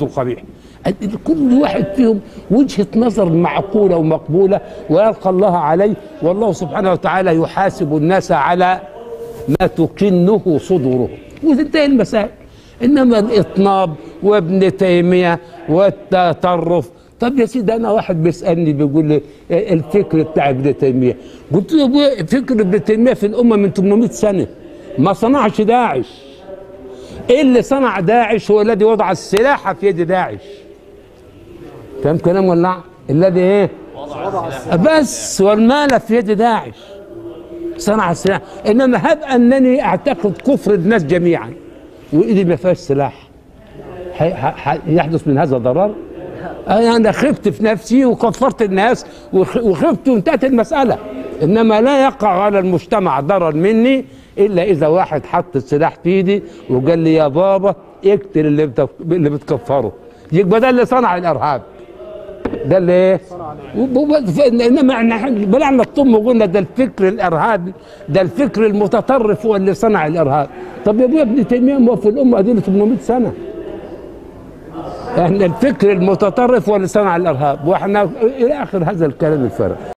القبيح كل واحد فيهم وجهة نظر معقولة ومقبولة ويلقى الله عليه والله سبحانه وتعالى يحاسب الناس على ما تكنه صدورهم وتنتهي المسائل انما الاطناب وابن تيميه والتطرف طب يا سيدي انا واحد بيسالني بيقول لي إيه الفكر بتاع ابن تيميه قلت له يا ابويا فكر ابن تيميه في الامه من 800 سنه ما صنعش داعش ايه اللي صنع داعش هو الذي وضع السلاح في يد داعش فاهم كلام ولا لا؟ الذي ايه بس والمال في يد داعش صنع السلاح انما هب انني اعتقد كفر الناس جميعا وايدي ما فيهاش سلاح حي- ح- يحدث من هذا ضرر انا انا خفت في نفسي وكفرت الناس وخ- وخفت وانتهت المساله انما لا يقع على المجتمع ضرر مني الا اذا واحد حط السلاح في ايدي وقال لي يا بابا اقتل اللي بت- اللي بتكفره يبقى ده اللي صنع الارهاب ده اللي ايه؟ وب- وب- ف- انما احنا بلعنا الطم وقلنا ده الفكر الارهابي ده الفكر المتطرف هو اللي صنع الارهاب طب يا ابويا ابن تيميه ما هو في الامه دي 800 سنه احنا الفكر المتطرف هو اللي صنع الارهاب واحنا الى اخر هذا الكلام الفارغ